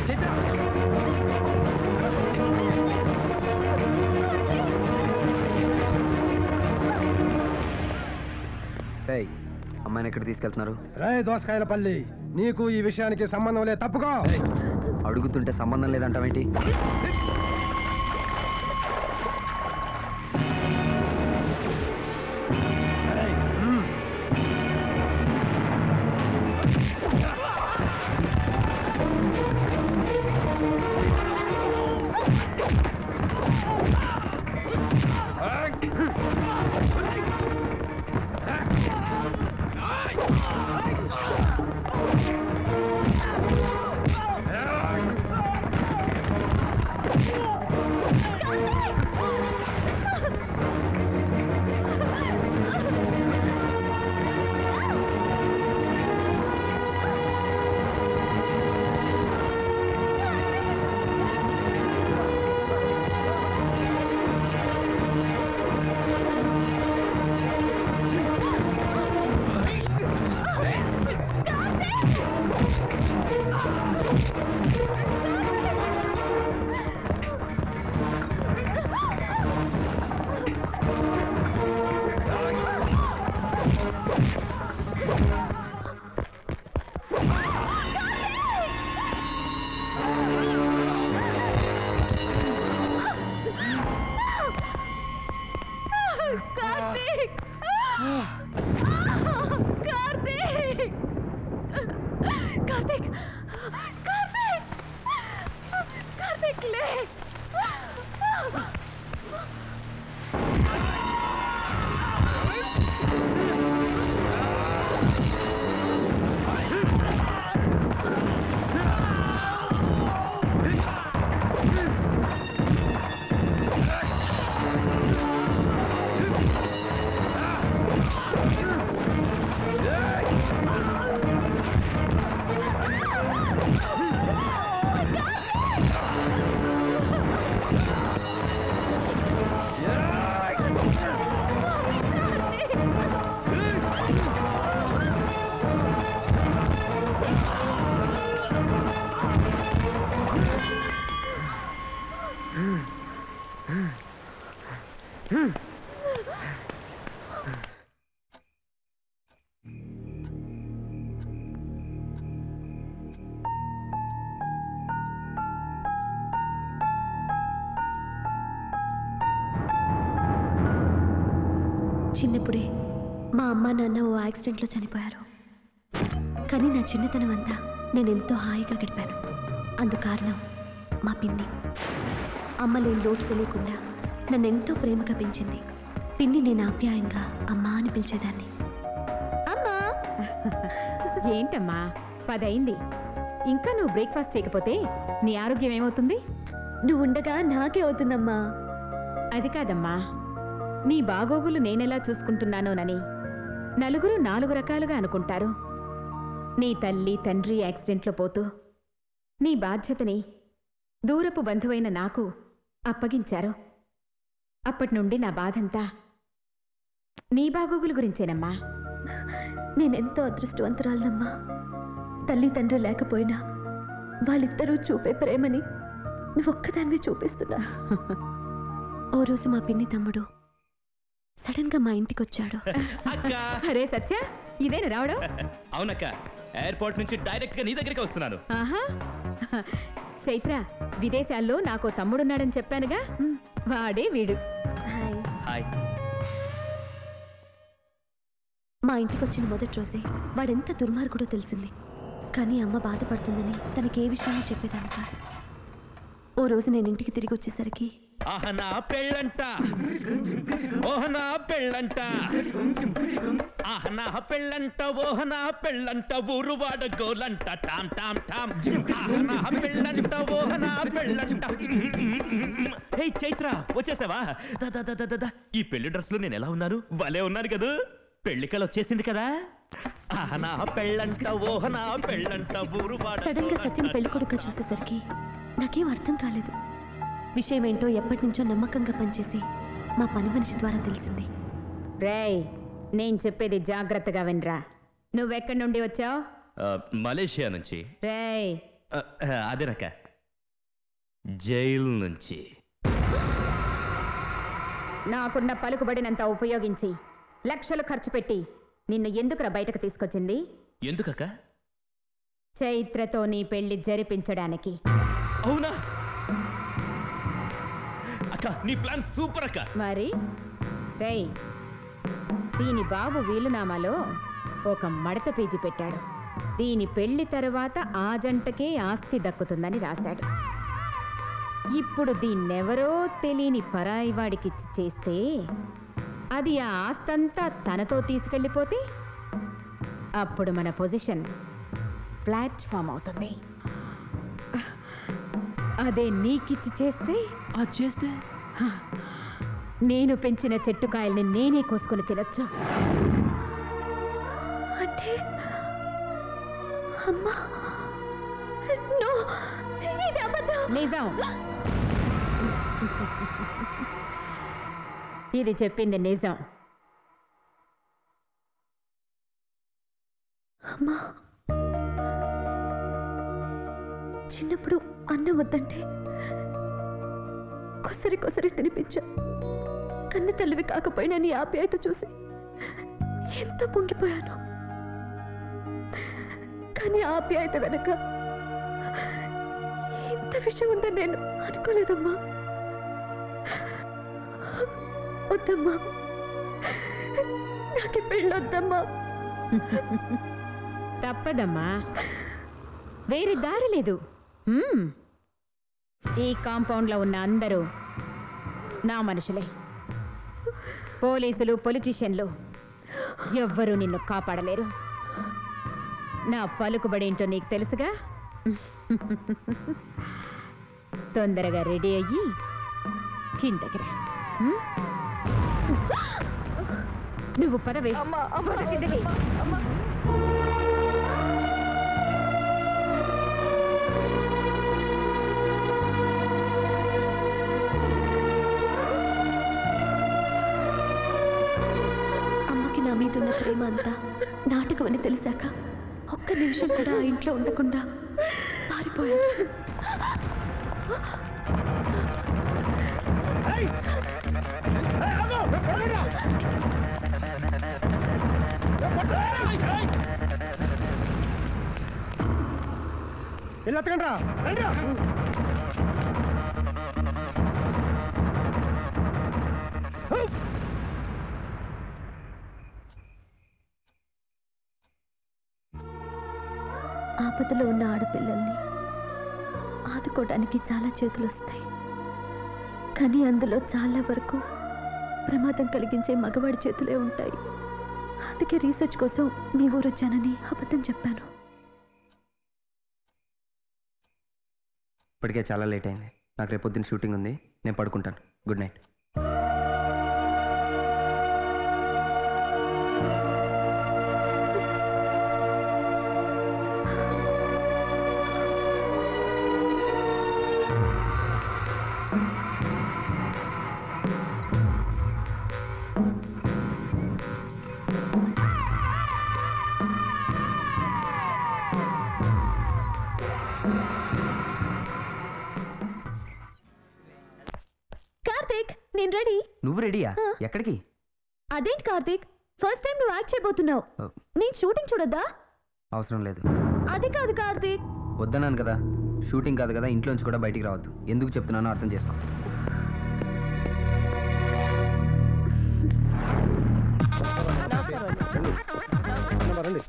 చైత్ర ఏయ్ అమ్మాయిని ఎక్కడ తీసుకెళ్తున్నారు రే దోసకాయల పల్లి నీకు ఈ విషయానికి సంబంధం లే తప్పుకో అడుగుతుంటే సంబంధం లేదంటావేంటి కార్తీక్ కార్తీక్ కార్తీక్ కార్తీక్ కార్తీక్ లే చిన్నప్పుడే మా అమ్మ నాన్న ఓ యాక్సిడెంట్లో చనిపోయారు కానీ నా చిన్నతనం అంతా నేను ఎంతో హాయిగా గడిపాను అందు కారణం మా పిన్ని అమ్మ లేని లోటు తెలియకుండా నన్ను ఎంతో ప్రేమగా పెంచింది పిన్ని నేను ఆప్యాయంగా అమ్మా అని పిలిచేదాన్ని అమ్మా ఏంటమ్మా పదయింది ఇంకా నువ్వు బ్రేక్ఫాస్ట్ చేయకపోతే నీ ఆరోగ్యం ఏమవుతుంది నువ్వు ఉండగా నాకే అవుతుందమ్మా అది కాదమ్మా నీ బాగోగులు నేనెలా చూసుకుంటున్నానోనని నలుగురు నాలుగు రకాలుగా అనుకుంటారు నీ తల్లి తండ్రి యాక్సిడెంట్లో పోతూ నీ బాధ్యతని దూరపు బంధువైన నాకు అప్పగించారు అప్పటి నుండి నా బాధంతా నీ బాగోగుల గురించేనమ్మా నేనెంతో అదృష్టవంతురాలనమ్మా తల్లి తండ్రి లేకపోయినా వాళ్ళిద్దరూ చూపే ప్రేమని నువ్వు ఒక్కదానివే చూపిస్తున్నా ఓ రోజు మా పిన్ని తమ్ముడు సడన్ గా మా ఇంటికి వచ్చాడు అరే సత్య ఇదేనా రావడం అవునక్క ఎయిర్పోర్ట్ నుంచి డైరెక్ట్ గా నీ దగ్గరికి వస్తున్నాను ఆహా చైత్ర విదేశాల్లో నాకు తమ్ముడున్నాడని చెప్పానుగా వాడే వీడు హాయ్ హాయ్ మా ఇంటికి వచ్చిన మొదటి రోజే వాడెంత దుర్మార్గుడో తెలిసింది కానీ అమ్మ బాధపడుతుందని తనకి ఏ విషయాన్ని చెప్పేదాన్ని కాదు ఓ రోజు నేను ఇంటికి తిరిగి వచ్చేసరికి ఆహ నా పెళ్ళంట ఓహ నా పెళ్ళంట ఆహ నా పెళ్ళంట ఓహ నా పెళ్ళంట ఊరువాడ గోలంట టామ్ టామ్ టామ్ ఆహ నా పెళ్ళంట ఓహ నా పెళ్ళంట హే చైత్ర వచ్చేసావా దా, దా, దా, దా, దా, దా. ఈ పెళ్లి డ్రెస్ లో నేను ఎలా ఉన్నాను భలే ఉన్నాను కదా పెళ్లికలు వచ్చేసింది కదా ఆహ నా పెళ్ళంట ఓహ నా పెళ్ళంట ఊరువాడ సడన్ గా సత్యం పెళ్లి కొడుక చూసేసరికి నాకేం అర్థం కాలేదు విషయం ఏంటో ఎప్పటి నుంచో నమ్మకంగా పనిచేసి మా పని మనిషి ద్వారా తెలిసింది రేయ్ నేను చెప్పేది జాగ్రత్తగా వినరా నువ్వెక్కడి నుండి వచ్చావు ఆ, మలేషియా నుంచి రేయ్ ఆ, ఆ, అదేనక్క జైలు నుంచి నాకున్న పలుకుబడినంత ఉపయోగించి లక్షలు ఖర్చు పెట్టి నిన్ను ఎందుకురా బయటకు తీసుకొచ్చింది ఎందుకక్క చైత్రతో నీ పెళ్లి జరిపించడానికి అవునా అక్క నీ ప్లాన్ సూపర్ అక్క మరి రేయ్ దీని బాబు వీలునామాలో ఒక మడత పేజీ పెట్టాడు దీని పెళ్లి తరువాత ఆ జంటకే ఆస్తి దక్కుతుందని రాశాడు ఇప్పుడు దీన్నెవరో తెలియని పరాయి వాడికిచ్చి చేస్తే అది ఆ ఆస్తంతా తనతో తీసుకెళ్ళిపోతే అప్పుడు మన పొజిషన్ ప్లాట్ఫామ్ అవుతుంది అదే నీకిచ్చి చేస్తే ఆ చేస్తే నేను పెంచిన చెట్టుకాయల్ని నేనే కోసుకొని తినొచ్చు అంటే అమ్మా నో ఇది అబద్ధం నిజం ఇది చెప్పింది నిజం అమ్మా చిన్నప్పుడు అన్నం వద్దంటే కొసరి కొసరి తినిపించా కన్న తల్లివి కాకపోయినా నీ ఆప్యాయత చూసి ఎంత పొంగిపోయాను కానీ ఆ ఆప్యాయత వెనక ఇంత విషయం ఉందని నేను అనుకోలేదమ్మా వద్దమ్మా నాకు ఈ పెళ్ళొద్దమ్మా తప్పదమ్మా వేరే దారి లేదు మ్మ్. ఈ కాంపౌండ్లో ఉన్న అందరూ నా మనుషులే పోలీసులు పొలిటీషియన్లు ఎవ్వరూ నిన్ను కాపాడలేరు నా పలుకుబడి ఏంటో నీకు తెలుసుగా తొందరగా రెడీ అయ్యి కిందకి రా మ్మ్? నువ్వు పదవే పద కిందకి. అమ్మకి నా మీద ఉన్న ప్రేమ అంతా నాటకం అని తెలిసాక ఒక్క నిమిషం కూడా ఆ ఇంట్లో ఉండకుండా పారిపోయాను వెళ్ళి ఎత్తకండి రా ఆపదలో ఉన్న ఆడపిల్లల్ని ఆదుకోవడానికి చాలా చేతులు వస్తాయి కానీ అందులో చాలా వరకు ప్రమాదం కలిగించే మగవాడి చేతులే ఉంటాయి అందుకే రీసెర్చ్ కోసం మీ ఊరు వచ్చానని అబద్ధం చెప్పాను ఇప్పటికే చాలా లేట్ అయింది నాకు రేపు పొద్దున్న షూటింగ్ ఉంది నేను పడుకుంటాను గుడ్ నైట్ కార్తీక్ నేను రెడీ నువ్వు రెడీయా ఎక్కడికి అదేంటి కార్తీక్ ఫస్ట్ టైం నువ్వు యాక్ట్ చేయబోతున్నావు ఓ, నేను షూటింగ్ చూడొద్దా అవసరం లేదు అది కాదు కార్తీక్ వద్దన్నాను కదా షూటింగ్ కాదు కదా ఇంట్లోంచి కూడా బయటికి రావద్దు ఎందుకు చెప్తున్నానో అర్థం చేసుకో అమ్మా, రండి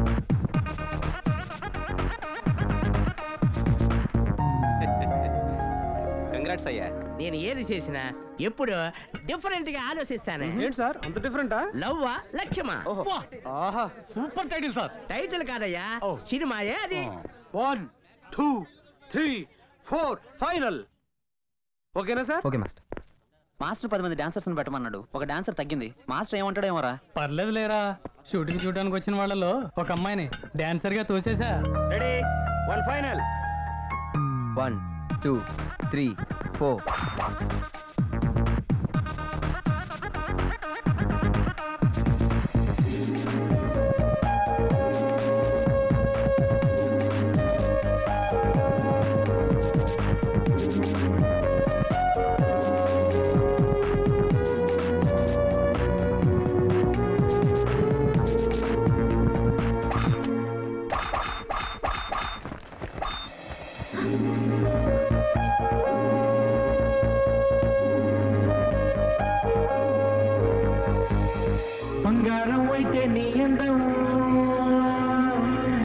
కంగ్రాట్స్ అయ్యా నేను ఏది చేసినా ఎప్పుడు డిఫరెంట్ గా ఆలోచిస్తాను ఏంటి సార్ అంత డిఫరెంటా లవ్వా లక్ష్యమా ఓహో ఆహా సూపర్ టైటిల్ సార్ టైటిల్ కాదయ్యా ఓ. సినిమాయే అది one two three four final ఓకేనా సార్ ఓకే మాస్టర్ మాస్టర్ పది మంది డాన్సర్స్ పెట్టమన్నాడు ఒక డాన్సర్ తగ్గింది మాస్టర్ ఏమంటాడో ఏమోరా పర్లేదు లేరా షూటింగ్ చూడడానికి వచ్చిన వాళ్ళలో ఒక అమ్మాయిని డాన్సర్ గా తోసేసా ready one final one two three four